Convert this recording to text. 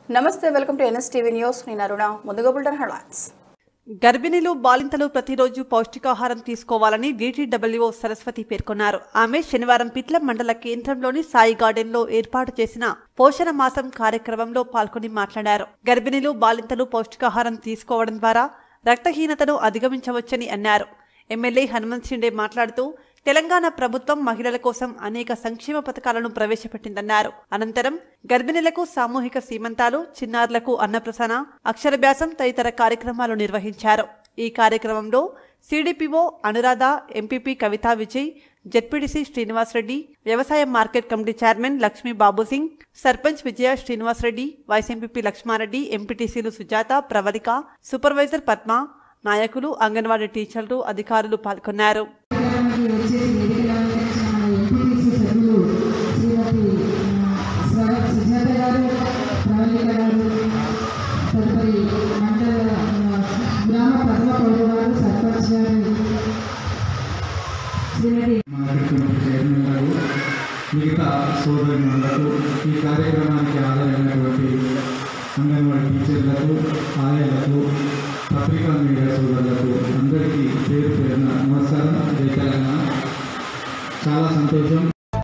నమస్తే welcome to NSTV news నేను అరుణ ముందుగా బుల్టన్ హెడ్లైన్స్ గర్భిణీలు బాలింతలు ప్రతిరోజు పౌష్టికాహారం తీసుకోవాలని డీటీడబ్ల్యూఓ సరస్వతి పేర్కొన్నారు ఆమె శనివారం పిట్లం మండల కేంద్రంలోని సాయి గార్డెన్లో ఏర్పాటు చేసిన పోషణ మాసం కార్యక్రమంలో పాల్గొని మాట్లాడారు గర్భిణీలు బాలింతలు పౌష్టికాహారం తీసుకోవడం ద్వారా రక్తహీనతను అధిగమించవచ్చని అన్నారు ఎమ్మెల్యే హనుమంత్ షిండే మాట్లాడుతూ తెలంగాణ ప్రభుత్వం మహిళల కోసం అనేక సంక్షేమ పథకాలను ప్రవేశపెట్టిందన్నారు అనంతరం గర్భిణీలకు సామూహిక సీమంతాలు చిన్నారులకు అన్నప్రసన అక్షరభ్యాసం తదితర కార్యక్రమాలు నిర్వహించారు ఈ కార్యక్రమంలో CDPO Anuradha MPP Kavitha Vijay ZPTC Srinivasa Reddy వ్యవసాయ market committee chairman Lakshmi Babu Singh sarpanch Vijaya Srinivasa Reddy vice MPP Laxma Reddy ఎంపీటీసీలు సుజాత ప్రవళిక సూపర్వైజర్ పద్మ నాయకులు అంగన్వాడీ టీచర్లు అధికారులు పాల్గొన్నారు కార్యక్రమానికి వచ్చేసి వేదికగా అలంకరించిన మన ఎంపీటీసీ సభ్యులు శ్రీమతి ఆ, స్వ- సుజాత గారు ప్రవళిక గారు తదుపరి మండల ఆ, గ్రామ పద్మ పౌరు గారు సర్పంచ్ గారు శ్రీమతి మార్కెట్ కమిటీ చైర్మన్ గారు మిగతా సోదరులకు ఈ కార్యక్రమానికి హాజరైనటువంటి అంగన్వాడీ టీచర్లకు ఆయాలకు పత్రికా మీడియా సోదరులకు అందరికీ పేరు పేరున నమస్కారం జై తెలంగాణ చాలా సంతోషం